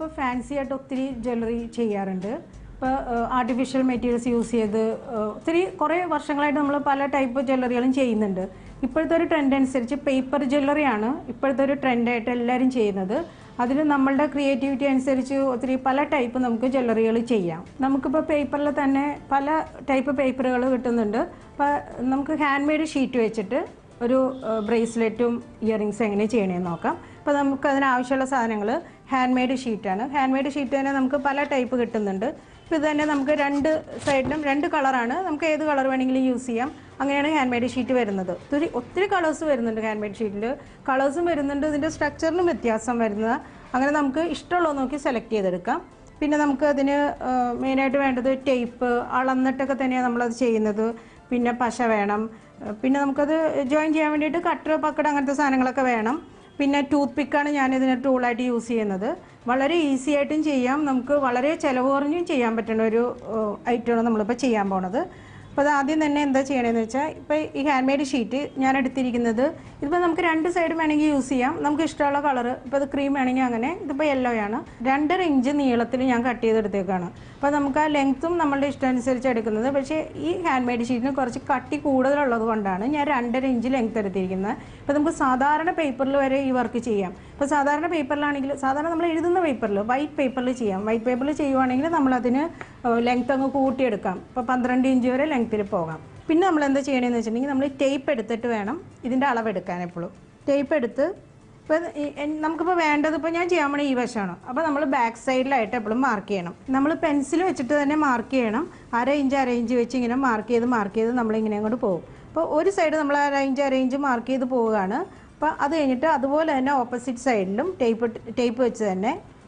നമ്മളിപ്പോൾ ഫാൻസി ആയിട്ട് ഒത്തിരി ജ്വല്ലറി ചെയ്യാറുണ്ട് ഇപ്പോൾ ആർട്ടിഫിഷ്യൽ മെറ്റീരിയൽസ് യൂസ് ചെയ്ത് ഏഹ്, ഒത്തിരി കുറേ വർഷങ്ങളായിട്ട് നമ്മൾ പല ടൈപ്പ് ജ്വല്ലറികളും ചെയ്യുന്നുണ്ട് ഇപ്പോഴത്തെ ഒരു ട്രെൻഡ് അനുസരിച്ച് പേപ്പർ ജ്വല്ലറിയാണ് ഇപ്പോഴത്തെ ഒരു ട്രെൻഡായിട്ട് എല്ലാവരും ചെയ്യുന്നത് അതിൽ നമ്മളുടെ ക്രിയേറ്റിവിറ്റി അനുസരിച്ച് ഒത്തിരി പല ടൈപ്പ് നമുക്ക് ജ്വല്ലറികൾ ചെയ്യാം നമുക്കിപ്പോൾ പേപ്പറിൽ തന്നെ പല ടൈപ്പ് പേപ്പറുകൾ കിട്ടുന്നുണ്ട് അപ്പോൾ നമുക്ക് ഹാൻഡ് മെയ്ഡ് ഷീറ്റ് വെച്ചിട്ട് ഒരു ബ്രേസ്ലെറ്റും ഇയറിങ്സ് എങ്ങനെ ചെയ്യണമെന്ന് നോക്കാം അപ്പോൾ നമുക്ക് അതിനാവശ്യമുള്ള സാധനങ്ങൾ ഹാൻഡ് മെയ്ഡ് ഷീറ്റാണ് ഹാൻഡ് മെയ്ഡ് ഷീറ്റ് തന്നെ നമുക്ക് പല ടൈപ്പ് കിട്ടുന്നുണ്ട് ഇപ്പോൾ ഇത് തന്നെ നമുക്ക് രണ്ട് സൈഡിലും രണ്ട് കളറാണ് നമുക്ക് ഏത് കളർ വേണമെങ്കിലും യൂസ് ചെയ്യാം അങ്ങനെയാണ് ഹാൻഡ് മെയ്ഡ് ഷീറ്റ് വരുന്നത് ഒത്തിരി ഒത്തിരി കളേഴ്സ് വരുന്നുണ്ട് ഹാൻഡ് മെയ്ഡ് ഷീറ്റിൽ കളേഴ്സും വരുന്നുണ്ട് ഇതിൻ്റെ സ്ട്രക്ചറിനും വ്യത്യാസം വരുന്നത് അങ്ങനെ നമുക്ക് ഇഷ്ടമുള്ളത് നോക്കി സെലക്ട് ചെയ്തെടുക്കാം പിന്നെ നമുക്ക് അതിന് മെയിനായിട്ട് വേണ്ടത് ടേപ്പ് അളന്നിട്ടൊക്കെ തന്നെയാണ് നമ്മളത് ചെയ്യുന്നത് പിന്നെ പശ വേണം ഏഹ് പിന്നെ നമുക്കത് ജോയിൻ ചെയ്യാൻ വേണ്ടിയിട്ട് കട്ടർ പക്കട അങ്ങനത്തെ സാധനങ്ങളൊക്കെ വേണം പിന്നെ ടൂത്ത് പിക്കാണ് ഞാൻ ഇതിന് ടൂളായിട്ട് യൂസ് ചെയ്യുന്നത് വളരെ ഈസി ആയിട്ടും ചെയ്യാം നമുക്ക് വളരെ ചിലവ് കുറഞ്ഞും ചെയ്യാൻ പറ്റുന്ന ഒരു ഐറ്റമാണ് നമ്മളിപ്പോൾ ചെയ്യാൻ പോണത് അപ്പോൾ അത് ആദ്യം തന്നെ എന്താ ചെയ്യണമെന്ന് വെച്ചാൽ ഇപ്പോൾ ഈ ഹാൻഡ് മെയ്ഡ് ഷീറ്റ് ഞാൻ എടുത്തിരിക്കുന്നത് ഇതിപ്പോൾ നമുക്ക് രണ്ട് സൈഡ് വേണമെങ്കിൽ യൂസ് ചെയ്യാം നമുക്ക് ഇഷ്ടമുള്ള കളർ ഇപ്പോൾ ഇത് ക്രീം വേണമെങ്കിൽ അങ്ങനെ ഇതിപ്പോൾ യെല്ലോ ആണ് രണ്ടര ഇഞ്ച് നീളത്തിൽ ഞാൻ കട്ട് ചെയ്തെടുത്തേക്കാണ് അപ്പോൾ നമുക്ക് ആ ലെങ്ത്തും നമ്മളുടെ ഇഷ്ടം അനുസരിച്ച് എടുക്കുന്നത് പക്ഷേ ഈ ഹാൻഡ് മെയ്ഡ് ഷീറ്റിന് കുറച്ച് കട്ടി കൂടുതലുള്ളത് കൊണ്ടാണ് ഞാൻ രണ്ടര ഇഞ്ച് ലെങ്ത് എടുത്തിരിക്കുന്നത് ഇപ്പോൾ നമുക്ക് സാധാരണ പേപ്പറിൽ വരെ ഈ വർക്ക് ചെയ്യാം ഇപ്പോൾ സാധാരണ പേപ്പറിലാണെങ്കിൽ സാധാരണ നമ്മൾ എഴുതുന്ന പേപ്പറിൽ വൈറ്റ് പേപ്പറിൽ ചെയ്യാം വൈറ്റ് പേപ്പറിൽ ചെയ്യുവാണെങ്കിൽ നമ്മളതിന് ലെങ്ത് അങ്ങ് കൂട്ടിയെടുക്കാം ഇപ്പോൾ പന്ത്രണ്ട് ഇഞ്ച് വരെ ലെങ്ത്തിൽ പോകാം പിന്നെ നമ്മൾ എന്താ ചെയ്യണമെന്ന് വെച്ചിട്ടുണ്ടെങ്കിൽ നമ്മൾ ടേപ്പ് എടുത്തിട്ട് വേണം ഇതിൻ്റെ അളവെടുക്കാൻ എപ്പോഴും ടേപ്പ് എടുത്ത് ഇപ്പോൾ നമുക്കിപ്പോൾ വേണ്ടത് ഇപ്പോൾ ഞാൻ ചെയ്യാൻ പോണ ഈ വശമാണ് അപ്പോൾ നമ്മൾ ബാക്ക് സൈഡിലായിട്ട് എപ്പോഴും മാർക്ക് ചെയ്യണം നമ്മൾ പെൻസിൽ വെച്ചിട്ട് തന്നെ മാർക്ക് ചെയ്യണം അര ഇഞ്ച് അര ഇഞ്ച് വെച്ച് ഇങ്ങനെ മാർക്ക് ചെയ്ത് മാർക്ക് ചെയ്ത് നമ്മളിങ്ങനെ അങ്ങോട്ട് പോകും അപ്പോൾ ഒരു സൈഡ് നമ്മൾ അര ഇഞ്ച് അര ഇഞ്ച് മാർക്ക് ചെയ്ത് പോവുകയാണ് അപ്പോൾ അത് കഴിഞ്ഞിട്ട് അതുപോലെ തന്നെ ഓപ്പോസിറ്റ് സൈഡിലും ടേപ്പ് ടേപ്പ് വെച്ച് തന്നെ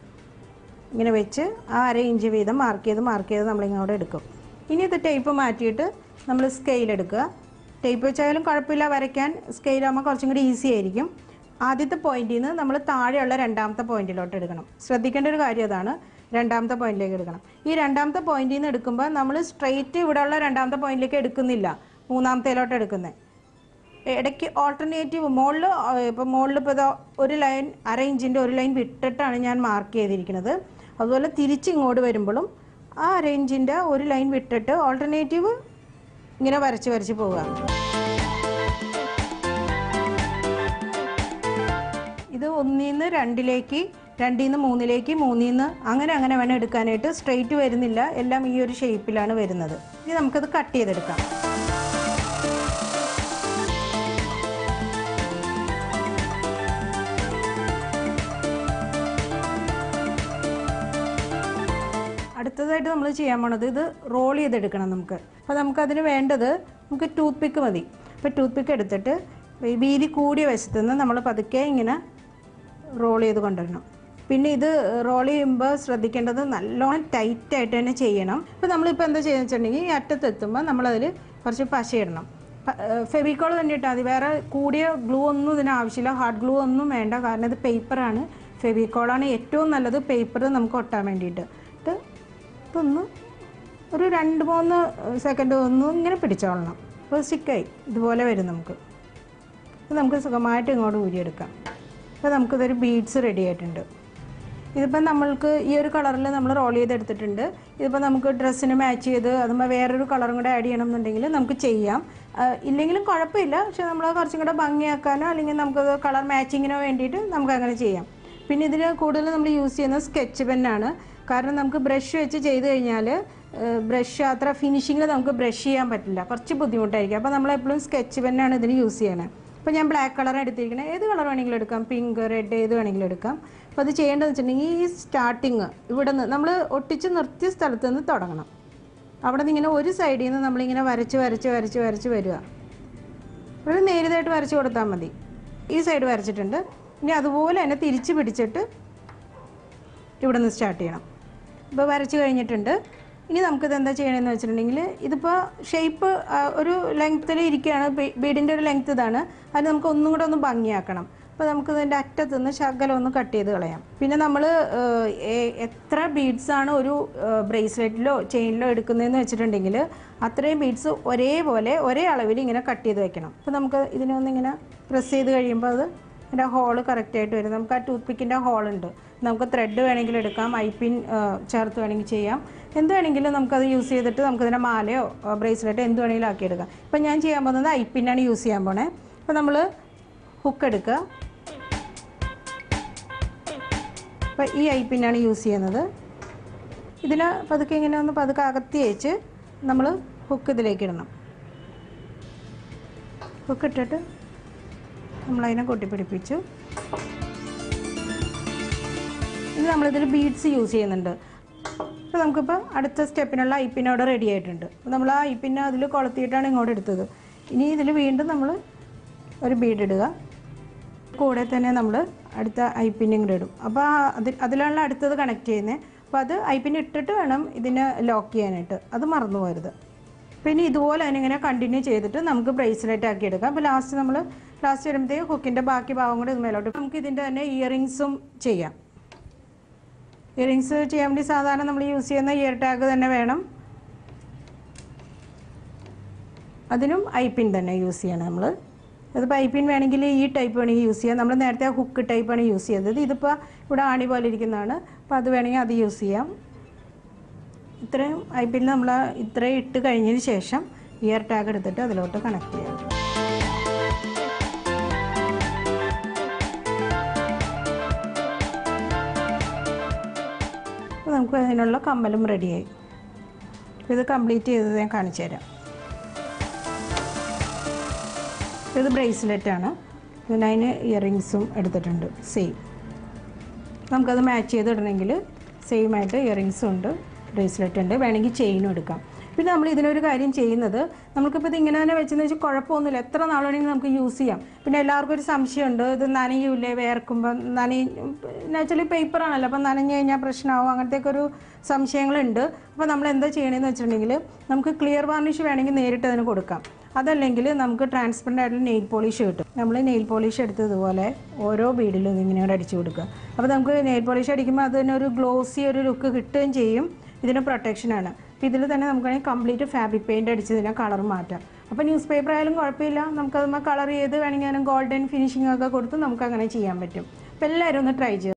ഇങ്ങനെ വെച്ച് ആ അര ഇഞ്ച് വീതം മാർക്ക് ചെയ്ത് മാർക്ക് ചെയ്ത് നമ്മളിങ്ങോട്ട് എടുക്കും ഇനി ഇത് ടേപ്പ് മാറ്റിയിട്ട് നമ്മൾ സ്കെയിൽ എടുക്കുക ടേപ്പ് വെച്ചാലും കുഴപ്പമില്ല വരയ്ക്കാൻ സ്കെയിലാകുമ്പോൾ കുറച്ചും കൂടി ഈസി ആയിരിക്കും ആദ്യത്തെ പോയിന്റിൽ നിന്ന് നമ്മൾ താഴെയുള്ള രണ്ടാമത്തെ പോയിന്റിലോട്ട് എടുക്കണം ശ്രദ്ധിക്കേണ്ട ഒരു കാര്യം അതാണ് രണ്ടാമത്തെ പോയിന്റിലേക്ക് എടുക്കണം ഈ രണ്ടാമത്തെ പോയിന്റിൽ നിന്ന് എടുക്കുമ്പോൾ നമ്മൾ സ്ട്രെയിറ്റ് ഇവിടെയുള്ള രണ്ടാമത്തെ പോയിന്റിലേക്ക് എടുക്കുന്നില്ല മൂന്നാമത്തേലോട്ട് എടുക്കുന്നത് ഇടയ്ക്ക് ഓൾട്ടർനേറ്റീവ് മുകളിൽ ഇപ്പോൾ മുകളിൽ ഇപ്പോൾ ഇതാ ഒരു ലൈൻ അര ഇഞ്ചിൻ്റെ ഒരു ലൈൻ വിട്ടിട്ടാണ് ഞാൻ മാർക്ക് ചെയ്തിരിക്കുന്നത് അതുപോലെ തിരിച്ചിങ്ങോട്ട് വരുമ്പോഴും ആ അര ഇഞ്ചിൻ്റെ ഒരു ലൈൻ വിട്ടിട്ട് ഓൾട്ടർനേറ്റീവ് ഇങ്ങനെ വരച്ച് വരച്ച് പോവുക ഇത് ഒന്നിൽ നിന്ന് രണ്ടിലേക്ക് രണ്ടിൽ നിന്ന് മൂന്നിലേക്ക് മൂന്നിൽ നിന്ന് അങ്ങനെ അങ്ങനെ വേണം എടുക്കാനായിട്ട് സ്ട്രെയിറ്റ് വരുന്നില്ല എല്ലാം ഈ ഒരു ഷേപ്പിലാണ് വരുന്നത് ഇനി നമുക്കത് കട്ട് ചെയ്തെടുക്കാം അടുത്തതായിട്ട് നമ്മൾ ചെയ്യാൻ പോണത് ഇത് റോൾ ചെയ്തെടുക്കണം നമുക്ക് അപ്പോൾ നമുക്കതിന് വേണ്ടത് നമുക്ക് ടൂത്ത് പിക്ക് മതി അപ്പോൾ ടൂത്ത് പിക്ക് എടുത്തിട്ട് ഈ വീതി കൂടിയ വശത്തു നിന്ന് നമ്മൾ പതുക്കെ ഇങ്ങനെ റോൾ ചെയ്ത് കൊണ്ടുവരണം പിന്നെ ഇത് റോൾ ചെയ്യുമ്പോൾ ശ്രദ്ധിക്കേണ്ടത് നല്ലോണം ടൈറ്റായിട്ട് തന്നെ ചെയ്യണം ഇപ്പോൾ നമ്മളിപ്പോൾ എന്താ ചെയ്യുന്നത് വെച്ചിട്ടുണ്ടെങ്കിൽ ഈ അറ്റത്തെത്തുമ്പോൾ നമ്മളതിൽ കുറച്ച് പശ ഇടണം ഫെവിക്കോൾ തന്നെ ഇട്ടാൽ മതി വേറെ കൂടിയ ഗ്ലൂ ഒന്നും ഇതിന് ആവശ്യമില്ല ഹാർഡ് ഗ്ലൂ ഒന്നും വേണ്ട കാരണം ഇത് പേപ്പറാണ് ഫെവിക്കോളാണ് ഏറ്റവും നല്ലത് പേപ്പർ നമുക്ക് ഒട്ടാൻ വേണ്ടിയിട്ട് ഇത് ഇതൊന്ന് ഒരു രണ്ട് മൂന്ന് സെക്കൻഡ് ഒന്ന് ഇങ്ങനെ പിടിച്ചോളണം അപ്പോൾ സ്റ്റിക്കായി ഇതുപോലെ വരും നമുക്ക് ഇത് നമുക്ക് സുഖമായിട്ട് ഇങ്ങോട്ട് ഊരിയെടുക്കാം അപ്പോൾ നമുക്കിതൊരു ബീഡ്സ് റെഡി ആയിട്ടുണ്ട് ഇതിപ്പോൾ നമ്മൾക്ക് ഈ ഒരു കളറിൽ നമ്മൾ റോൾ ചെയ്തെടുത്തിട്ടുണ്ട് ഇതിപ്പോൾ നമുക്ക് ഡ്രസ്സിന് മാച്ച് ചെയ്ത് അതുമ്പോൾ വേറൊരു കളറും കൂടെ ആഡ് ചെയ്യണം എന്നുണ്ടെങ്കിൽ നമുക്ക് ചെയ്യാം ആ, ഇല്ലെങ്കിലും കുഴപ്പമില്ല പക്ഷെ നമ്മൾ കുറച്ചും കൂടെ ഭംഗിയാക്കാനോ അല്ലെങ്കിൽ നമുക്കത് കളർ മാച്ചിങ്ങിനോ വേണ്ടിയിട്ട് നമുക്ക് അങ്ങനെ ചെയ്യാം പിന്നെ ഇതിന് കൂടുതൽ നമ്മൾ യൂസ് ചെയ്യുന്നത് സ്കെച്ച് പെന്നാണ് കാരണം നമുക്ക് ബ്രഷ് വെച്ച് ചെയ്ത് കഴിഞ്ഞാൽ ബ്രഷ് അത്ര ഫിനിഷിങ്ങിൽ നമുക്ക് ബ്രഷ് ചെയ്യാൻ പറ്റില്ല കുറച്ച് ബുദ്ധിമുട്ടായിരിക്കും അപ്പോൾ നമ്മൾ എപ്പോഴും സ്കെച്ച് പെന്നാണ് ഇതിന് യൂസ് ചെയ്യണത് അപ്പോൾ ഞാൻ ബ്ലാക്ക് കളർ എടുത്തിരിക്കുന്നത് ഏത് കളർ വേണമെങ്കിലും എടുക്കാം പിങ്ക് റെഡ് ഏത് വേണമെങ്കിലും എടുക്കാം അപ്പോൾ അത് ചെയ്യേണ്ടതെന്ന് വെച്ചിട്ടുണ്ടെങ്കിൽ ഈ സ്റ്റാർട്ടിങ് ഇവിടെ നിന്ന് നമ്മൾ ഒട്ടിച്ച് നിർത്തിയ സ്ഥലത്ത് നിന്ന് തുടങ്ങണം അവിടെ നിന്ന് ഇങ്ങനെ ഒരു സൈഡിൽ നിന്ന് നമ്മളിങ്ങനെ വരച്ച് വരച്ച് വരച്ച് വരച്ച് വരിക ഒരു നേരിതായിട്ട് വരച്ച് കൊടുത്താൽ മതി ഈ സൈഡ് വരച്ചിട്ടുണ്ട് ഇനി അതുപോലെ തന്നെ തിരിച്ച് പിടിച്ചിട്ട് ഇവിടെ നിന്ന് സ്റ്റാർട്ട് ചെയ്യണം ഇപ്പോൾ വരച്ച് കഴിഞ്ഞിട്ടുണ്ട് ഇനി നമുക്കിത് എന്താ ചെയ്യണമെന്ന് വെച്ചിട്ടുണ്ടെങ്കിൽ ഇതിപ്പോൾ ഷേപ്പ് ഒരു ലെങ്ത്തിൽ ഇരിക്കുകയാണ് ബീഡിൻ്റെ ഒരു ലെങ്ത് ഇതാണ് അത് നമുക്ക് ഒന്നും കൂടെ ഒന്ന് ഭംഗിയാക്കണം അപ്പോൾ നമുക്ക് ഇതിൻ്റെ അറ്റത്ത് നിന്ന് ശകലം ഒന്ന് കട്ട് ചെയ്ത് കളയാം പിന്നെ നമ്മൾ എത്ര ബീഡ്സാണ് ഒരു ബ്രേസ്ലെറ്റിലോ ചെയിനിലോ എടുക്കുന്നതെന്ന് വെച്ചിട്ടുണ്ടെങ്കിൽ അത്രയും ബീഡ്സ് ഒരേപോലെ ഒരേ അളവിൽ ഇങ്ങനെ കട്ട് ചെയ്ത് വെക്കണം അപ്പോൾ നമുക്ക് ഇതിനെ ഒന്നിങ്ങനെ പ്രസ് ചെയ്ത് കഴിയുമ്പോൾ അത് അതിൻ്റെ ഹോള് കറക്റ്റായിട്ട് വരും നമുക്ക് ആ ടൂത്ത് പിക്കിൻ്റെ ഹോളുണ്ട് നമുക്ക് ത്രെഡ് വേണമെങ്കിൽ എടുക്കാം ഐപ്പിൻ ചേർത്ത് വേണമെങ്കിൽ ചെയ്യാം എന്ത് വേണമെങ്കിലും നമുക്കത് യൂസ് ചെയ്തിട്ട് നമുക്കതിൻ്റെ മാലയോ ബ്രേസ്ലെറ്റോ എന്ത് വേണമെങ്കിലും ആക്കിയെടുക്കാം ഇപ്പം ഞാൻ ചെയ്യാൻ പോകുന്നത് ഐപ്പിനാണ് യൂസ് ചെയ്യാൻ പോണേ അപ്പോൾ നമ്മൾ ഹുക്ക് എടുക്കുക അപ്പോൾ ഈ ഐപ്പിനാണ് യൂസ് ചെയ്യുന്നത് ഇതിന് പതുക്കെ ഇങ്ങനെ ഒന്ന് പതുക്കെ അകത്തി വെച്ച് നമ്മൾ ഹുക്ക് ഇതിലേക്ക് ഇടണം ഹുക്ക് ഇട്ടിട്ട് നമ്മളതിനെ കൊട്ടിപ്പിടിപ്പിച്ചു ഇനി നമ്മളിതിൽ ബീഡ്സ് യൂസ് ചെയ്യുന്നുണ്ട് അപ്പോൾ നമുക്കിപ്പോൾ അടുത്ത സ്റ്റെപ്പിനുള്ള ഐപ്പിൻ അവിടെ റെഡി ആയിട്ടുണ്ട് അപ്പോൾ നമ്മൾ ആ ഐപ്പിനെ അതിൽ കൊളുത്തിയിട്ടാണ് ഇങ്ങോട്ട് എടുത്തത് ഇനി ഇതിൽ വീണ്ടും നമ്മൾ ഒരു ബീഡ് ഇടുക കൂടെ തന്നെ നമ്മൾ അടുത്ത ഐപ്പിനും കൂടെ ഇടും അപ്പോൾ ആ അതിൽ അതിലാണ് അടുത്തത് കണക്ട് ചെയ്യുന്നത് അപ്പോൾ അത് ഐപ്പിന് ഇട്ടിട്ട് വേണം ഇതിനെ ലോക്ക് ചെയ്യാനായിട്ട് അത് മറന്നു പോരുത് പിന്നെ ഇതുപോലെ തന്നെ ഇങ്ങനെ കണ്ടിന്യൂ ചെയ്തിട്ട് നമുക്ക് ബ്രേസ്ലെറ്റ് ആക്കി എടുക്കാം അപ്പോൾ ലാസ്റ്റ് നമ്മൾ ലാസ്റ്റ് വരുമ്പോഴത്തേക്ക് ഹുക്കിൻ്റെ ബാക്കി ഭാഗം കൂടി ഇത് മേലോട്ട് നമുക്ക് ഇതിൻ്റെ തന്നെ ഇയറിങ്സും ചെയ്യാം ഇയറിങ്സ് ചെയ്യാൻ വേണ്ടി സാധാരണ നമ്മൾ യൂസ് ചെയ്യുന്ന ഇയർ ടാഗ് തന്നെ വേണം അതിനും ഐപ്പിൻ തന്നെ യൂസ് ചെയ്യണം നമ്മൾ അതിപ്പോൾ ഐപ്പിൻ വേണമെങ്കിൽ ഈ ടൈപ്പ് വേണമെങ്കിൽ യൂസ് ചെയ്യാം നമ്മൾ നേരത്തെ ഹുക്ക് ടൈപ്പാണ് യൂസ് ചെയ്തത് ഇതിപ്പോൾ ഇവിടെ ആണി പോലെ ഇരിക്കുന്നതാണ് അപ്പോൾ അത് വേണമെങ്കിൽ അത് യൂസ് ചെയ്യാം ഇത്രയും ഐപ്പിൽ നമ്മൾ ഇത്രയും ഇട്ട് കഴിഞ്ഞതിന് ശേഷം ഇയർ ടാഗ് എടുത്തിട്ട് അതിലോട്ട് കണക്ട് ചെയ്യാം അപ്പോൾ നമുക്ക് അതിനുള്ള കമ്മലും റെഡിയായി ഇത് കംപ്ലീറ്റ് ചെയ്തത് ഞാൻ കാണിച്ചു തരാം ഇത് ബ്രേസ്ലെറ്റ് ആണ് പിന്നെ അതിന് ഇയറിങ്സും എടുത്തിട്ടുണ്ട് സെയിം നമുക്കത് മാച്ച് ചെയ്തിടണമെങ്കിൽ സെയിം ആയിട്ട് ഇയറിങ്സും ഉണ്ട് ബ്രേസ്ലെറ്റ് ഉണ്ട് വേണമെങ്കിൽ ചെയിനും എടുക്കാം പിന്നെ നമ്മൾ ഇതിനൊരു കാര്യം ചെയ്യുന്നത് നമുക്കിപ്പോൾ ഇത് ഇങ്ങനെ തന്നെ വെച്ചെന്ന് വെച്ചാൽ കുഴപ്പമൊന്നുമില്ല എത്ര നാൾ വേണമെങ്കിലും നമുക്ക് യൂസ് ചെയ്യാം പിന്നെ എല്ലാവർക്കും ഒരു സംശയമുണ്ട് ഇത് നനയൂലേ വേർക്കുമ്പോൾ നനയി നാച്ചുറലി പേപ്പറാണല്ലോ അപ്പം നനഞ്ഞു കഴിഞ്ഞാൽ പ്രശ്നമാവും അങ്ങനത്തെയൊക്കെ ഒരു സംശയങ്ങളുണ്ട് അപ്പോൾ നമ്മൾ എന്താ ചെയ്യണമെന്ന് വെച്ചിട്ടുണ്ടെങ്കിൽ നമുക്ക് ക്ലിയർ വാർണിഷ് വേണമെങ്കിൽ നേരിട്ട് അതിന് കൊടുക്കാം അതല്ലെങ്കിൽ നമുക്ക് ട്രാൻസ്പെറൻ്റ് ആയിട്ടുള്ള നെയിൽ പോളിഷ് കിട്ടും നമ്മൾ നെയിൽ പോളിഷ് എടുത്ത് ഇതുപോലെ ഓരോ ബീഡിലും ഇങ്ങനെ കൂടെ അടിച്ചു കൊടുക്കുക അപ്പോൾ നമുക്ക് നെയിൽ പോളിഷ് അടിക്കുമ്പോൾ അതിനൊരു ഗ്ലോസി ഒരു ലുക്ക് കിട്ടുകയും ചെയ്യും ഇതിന് പ്രൊട്ടക്ഷനാണ് അപ്പോൾ ഇതിൽ തന്നെ നമുക്കാണെങ്കിൽ കംപ്ലീറ്റ് ഫാബ്രിക് പെയിൻറ്റ് അടിച്ച് ഇതിനെ കളർ മാറ്റാം അപ്പോൾ ന്യൂസ് പേപ്പർ ആയാലും കുഴപ്പമില്ല നമുക്കത് കളർ ചെയ്ത് വേണമെങ്കിൽ ഗോൾഡൻ ഫിനിഷിംഗ് ഒക്കെ കൊടുത്ത് നമുക്ക് അങ്ങനെ ചെയ്യാൻ പറ്റും അപ്പോൾ എല്ലാവരും ഒന്ന് ട്രൈ ചെയ്യുക